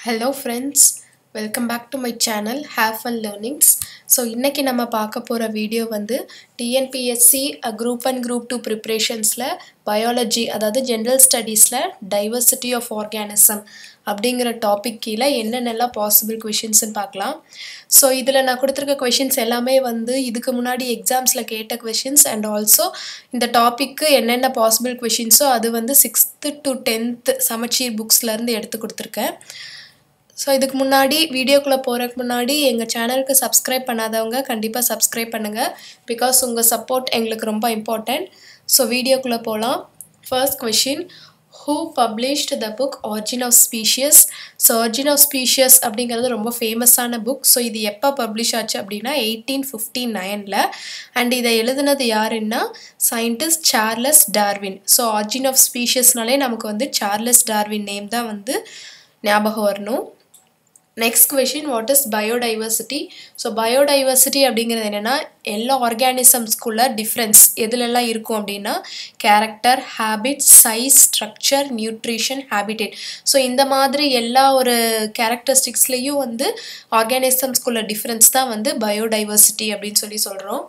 hello friends welcome back to my channel have fun learnings so இன்றைக்கி நம்ம பார்க்க போகிற வீடியோ வந்து TNPSC group and group two ப்ரிப்ரேஷன்ஸில் பயாலஜி அதாவது ஜென்ரல் ஸ்டடீஸில் டைவர்சிட்டி ஆஃப் ஆர்கானிசம் அப்படிங்கிற டாபிக் கீழே என்னென்னலாம் பாசிபிள் கொஷின்ஸ்னு பார்க்கலாம் ஸோ இதில் நான் கொடுத்துருக்க கொஷின்ஸ் எல்லாமே வந்து இதுக்கு முன்னாடி எக்ஸாம்ஸில் கேட்ட கொஷின்ஸ் அண்ட் ஆல்சோ இந்த டாப்பிக்கு என்னென்ன பாசிபிள் கொஷின்ஸோ அது வந்து சிக்ஸ்த்து டு டென்த்து சமச்சீர் புக்ஸ்லேருந்து எடுத்து கொடுத்துருக்கேன் ஸோ இதுக்கு முன்னாடி வீடியோக்குள்ளே போகிறதுக்கு முன்னாடி எங்கள் சேனலுக்கு சப்ஸ்கிரைப் பண்ணாதவங்க கண்டிப்பாக சப்ஸ்கிரைப் பண்ணுங்கள் பிகாஸ் உங்கள் சப்போர்ட் எங்களுக்கு ரொம்ப இம்பார்ட்டண்ட் ஸோ வீடியோக்குள்ளே போகலாம் first question who published the book origin of species so origin of species அப்படிங்கிறது ரொம்ப ஃபேமஸான புக் ஸோ இது எப்போ பப்ளிஷ் ஆச்சு அப்படின்னா எயிட்டீன் ஃபிஃப்டி நைனில் அண்ட் இதை எழுதுனது யாருன்னா scientist Charles Darwin so origin of ஸ்பீஷியஸ்னாலே நமக்கு வந்து சார்லஸ் டார்வின் நேம் தான் வந்து ஞாபகம் வரணும் next question what is biodiversity so biodiversity அப்படிங்கிறது என்னென்னா எல்லா ஆர்கானிசம்ஸ்குள்ள டிஃப்ரென்ஸ் எதுலெல்லாம் இருக்கும் அப்படின்னா character habit size structure nutrition habitat so இந்த மாதிரி எல்லா ஒரு கேரக்டரிஸ்டிக்ஸ்லேயும் வந்து ஆர்கானிசம்ஸ்குள்ள டிஃப்ரென்ஸ் தான் வந்து பயோடைவர்சிட்டி அப்படின்னு சொல்லி சொல்கிறோம்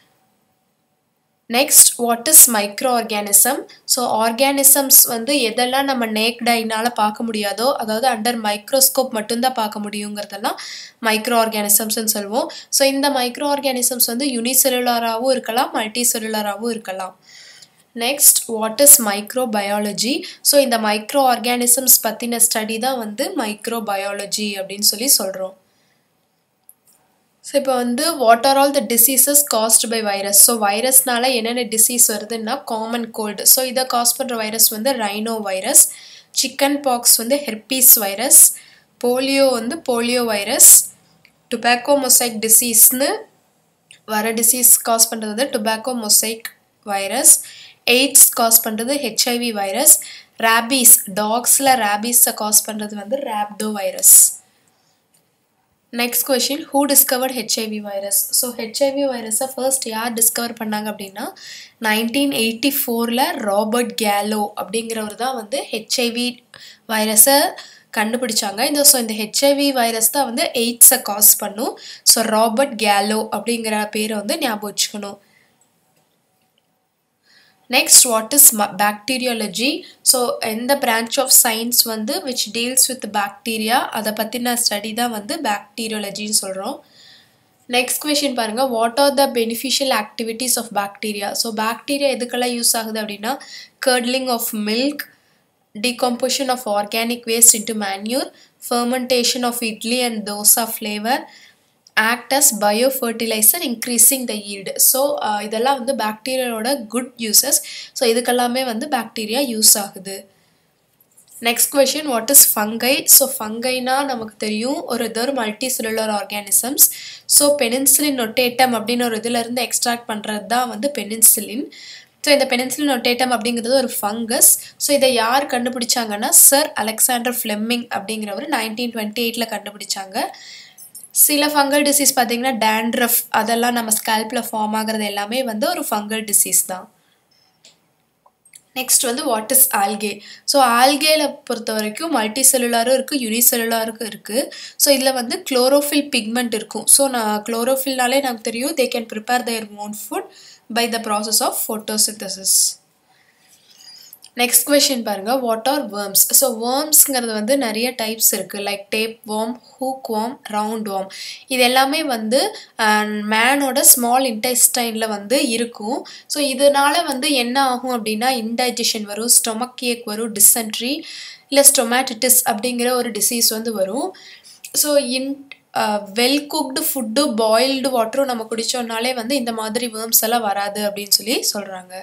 next what is microorganism so ஆர்கானிசம்ஸ் வந்து எதெல்லாம் நம்ம நேக்ட் ஐனால் பார்க்க முடியாதோ அதாவது அண்டர் மைக்ரோஸ்கோப் மட்டும்தான் பார்க்க முடியுங்கிறதெல்லாம் மைக்ரோ ஆர்கானிசம்ஸ்னு சொல்லுவோம் ஸோ இந்த மைக்ரோ ஆர்கானிசம்ஸ் வந்து யூனிசெல்லுலராகவும் இருக்கலாம் மல்டி செல்லுலராகவும் இருக்கலாம் next what is microbiology so இந்த மைக்ரோ ஆர்கானிசம்ஸ் பற்றின ஸ்டடி தான் வந்து மைக்ரோ பயாலஜி அப்படின்னு சொல்லி சொல்கிறோம் ஸோ இப்போ வந்து what are all the diseases caused by virus so வைரஸ்னால என்னென்ன டிசீஸ் வருதுன்னா காமன் கோல்டு ஸோ இதை காஸ் பண்ணுற வைரஸ் வந்து ரைனோ வைரஸ் சிக்கன் பாக்ஸ் வந்து ஹெர்பீஸ் வைரஸ் போலியோ வந்து போலியோ வைரஸ் டுபாக்கோ மொசைக் டிசீஸ்னு வர டிசீஸ் காஸ் பண்ணுறது வந்து tobacco mosaic virus AIDS cause பண்ணுறது ஹெச்ஐவி வைரஸ் ரேபீஸ் டாக்ஸில் ரேபீஸை காஸ் பண்ணுறது வந்து rhabdovirus next question who discovered HIV virus so HIV வைரஸை ஃபர்ஸ்ட் யார் டிஸ்கவர் பண்ணாங்க அப்படின்னா நைன்டீன் எயிட்டி ஃபோரில் ராபர்ட் கேலோ அப்படிங்கிறவர் தான் வந்து ஹெச்ஐவி வைரஸை கண்டுபிடிச்சாங்க இந்த ஸோ இந்த ஹெச்ஐவி வைரஸ் தான் வந்து எய்ட்ஸை காஸ் பண்ணும் ஸோ ராபர்ட் கேலோ அப்படிங்கிற பேரை வந்து ஞாபகம் வச்சுக்கணும் next what is bacteriology so எந்த பிரான்ச் ஆஃப் சயின்ஸ் வந்து விச் டீல்ஸ் வித் பாக்டீரியா அதை பற்றின ஸ்டடி தான் வந்து பாக்டீரியாலஜின்னு சொல்கிறோம் நெக்ஸ்ட் கொஷின் பாருங்கள் what are the beneficial activities of bacteria so bacteria எதுக்கெல்லாம் யூஸ் ஆகுது அப்படின்னா curdling of milk decomposition of organic waste into manure, fermentation of idli and dosa flavor, act as biofertilizer increasing the yield so இதெல்லாம் வந்து பாக்டீரியாவோட good uses so இதுக்கெல்லாமே வந்து bacteria use ஆகுது next question what is fungi so ஃபங்கைனா நமக்கு தெரியும் ஒரு இது ஒரு multicellular organisms so penicillin notatum அப்படின்னு ஒரு இதிலேருந்து எக்ஸ்ட்ராக்ட் பண்ணுறது தான் வந்து பெனின்சிலின் ஸோ இந்த பெனின்சிலின் நொட்டேட்டம் அப்படிங்கிறது ஒரு ஃபங்கஸ் ஸோ இதை யார் கண்டுபிடிச்சாங்கன்னா சர் அலெக்சாண்டர் ஃப்ளெம்மிங் அப்படிங்கிறவர் நைன்டீன் டுவெண்ட்டி எயிட்டில் கண்டுபிடிச்சாங்க சில ஃபங்கல் டிசீஸ் பார்த்திங்கன்னா டேண்ட்ரஃப் அதெல்லாம் நம்ம ஸ்கேல்பில் ஃபார்ம் ஆகிறது எல்லாமே வந்து ஒரு ஃபங்கல் டிசீஸ் தான் நெக்ஸ்ட் வந்து வாட் இஸ் ஆல்கே ஸோ ஆல்கேல பொறுத்த வரைக்கும் மல்டி செல்லுலாரும் இருக்குது யூனிசெல்லுலாருக்கும் இருக்குது ஸோ இதில் வந்து குளோரோஃபில் பிக்மெண்ட் இருக்கும் ஸோ நான் குளோரோஃபில்னாலே நமக்கு தெரியும் they can prepare their own food by the process of photosynthesis next question பாருங்கள் வாட் ஆர் வேர்ம்ஸ் ஸோ வேர்ம்ஸ்ங்கிறது வந்து நிறைய டைப்ஸ் இருக்குது like tapeworm hookworm roundworm இது எல்லாமே வந்து மேனோட ஸ்மால் இன்டெஸ்டைனில் வந்து இருக்கும் ஸோ இதனால் வந்து என்ன ஆகும் அப்படின்னா இன்டைஜஷன் வரும் ஸ்டொமக் ஏக் வரும் டிசென்ட்ரி இல்லை ஸ்டொமேட்டிட்டிஸ் அப்படிங்கிற ஒரு டிசீஸ் வந்து வரும் so in well cooked food boiled வாட்டரும் நம்ம குடித்தோம்னாலே வந்து இந்த மாதிரி வேர்ம்ஸ் எல்லாம் வராது அப்படின்னு சொல்லி சொல்கிறாங்க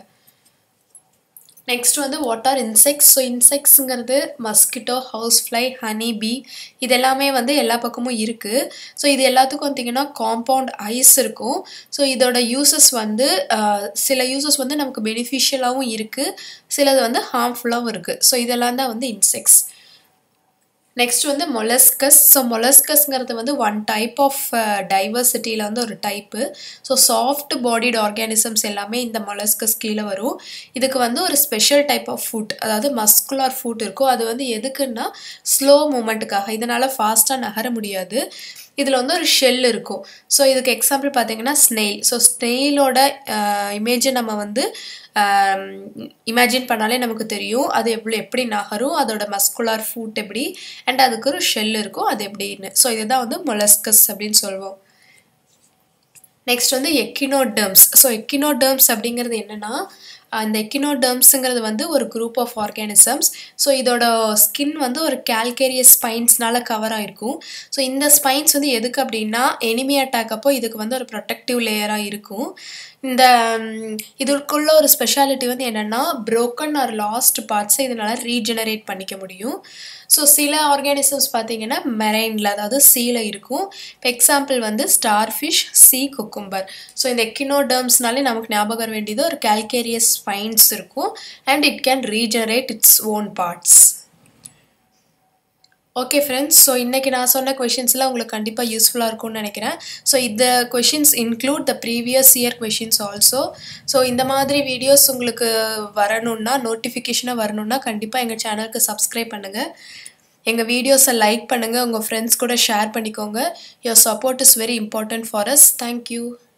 நெக்ஸ்ட் வந்து வாட் ஆர் இன்செக்ட்ஸ் ஸோ இன்செக்ட்ஸுங்கிறது mosquito housefly honeybee இது எல்லாமே வந்து எல்லா பக்கமும் இருக்குது ஸோ இது எல்லாத்துக்கும் பார்த்திங்கன்னா காம்பவுண்ட் ஐஸ் இருக்கும் ஸோ இதோட யூசஸ் வந்து சில யூசஸ் வந்து நமக்கு பெனிஃபிஷியலாகவும் இருக்குது சிலது வந்து ஹார்ம்ஃபுல்லாகவும் இருக்குது ஸோ இதெல்லாம் தான் வந்து இன்செக்ட்ஸ் நெக்ஸ்ட் வந்து மொலஸ்கஸ் ஸோ மொலஸ்கஸ்ங்கிறது வந்து ஒன் டைப் ஆஃப் டைவர்சிட்டியில் வந்து ஒரு type so soft bodied organisms எல்லாமே இந்த மொலஸ்கஸ் கீழே வரும் இதுக்கு வந்து ஒரு ஸ்பெஷல் டைப் ஆஃப் ஃபுட் அதாவது மஸ்குலார் ஃபுட் இருக்கும் அது வந்து எதுக்குன்னா ஸ்லோ மூமெண்ட்டுக்காக இதனால் ஃபாஸ்ட்டாக நகர முடியாது இதில் வந்து ஒரு ஷெல் இருக்கும் ஸோ இதுக்கு எக்ஸாம்பிள் பார்த்தீங்கன்னா ஸ்னெயில் ஸோ ஸ்னெயிலோட இமேஜை நம்ம வந்து இமேஜின் பண்ணாலே நமக்கு தெரியும் அது எவ்வளோ எப்படி நகரும் அதோட மஸ்குலார் ஃபுட் எப்படி அண்ட் அதுக்கு ஒரு ஷெல் இருக்கும் அது எப்படின்னு ஸோ இதுதான் வந்து மொலஸ்கஸ் அப்படின்னு சொல்லுவோம் நெக்ஸ்ட் வந்து எக்கினோடர்ம்ஸ் ஸோ எக்கினோடர்ம்ஸ் அப்படிங்கிறது என்னென்னா அந்த எக்கினோடர்ம்ஸுங்கிறது வந்து ஒரு குரூப் ஆஃப் ஆர்கானிசம்ஸ் ஸோ இதோட ஸ்கின் வந்து ஒரு கேல்கேரியஸ் ஸ்பைன்ஸ்னால கவர் ஆகிருக்கும் ஸோ இந்த ஸ்பைன்ஸ் வந்து எதுக்கு அப்படின்னா எனிமி அட்டாக் அப்போ இதுக்கு வந்து ஒரு ப்ரொடெக்டிவ் லேயராக இருக்கும் இந்த இதுக்குள்ள ஒரு ஸ்பெஷாலிட்டி வந்து என்னென்னா ப்ரோக்கன் ஆர் லாஸ்ட் பார்ட்ஸை இதனால் ரீஜெனரேட் பண்ணிக்க முடியும் ஸோ சில ஆர்கானிசம்ஸ் பார்த்தீங்கன்னா மெரைனில் அதாவது சீல இருக்கும் இப்போ எக்ஸாம்பிள் வந்து starfish sea cucumber so இந்த எக்கினோடர்ம்ஸ்னாலே நமக்கு ஞாபகம் வர வேண்டியது ஒரு கேல்கேரியஸ் ஸ்பைன்ஸ் இருக்கும் and it can regenerate its own parts okay friends so இன்றைக்கி நான் சொன்ன கொஷின்ஸ்லாம் உங்களுக்கு கண்டிப்பாக யூஸ்ஃபுல்லாக இருக்கும்னு நினைக்கிறேன் ஸோ இந்த questions include the previous year questions also so இந்த மாதிரி வீடியோஸ் உங்களுக்கு வரணுன்னா நோட்டிஃபிகேஷனாக வரணுன்னா கண்டிப்பாக எங்கள் சேனலுக்கு சப்ஸ்கிரைப் பண்ணுங்கள் எங்கள் வீடியோஸை லைக் பண்ணுங்கள் உங்கள் ஃப்ரெண்ட்ஸ் கூட ஷேர் பண்ணிக்கோங்க your support is very important for us thank you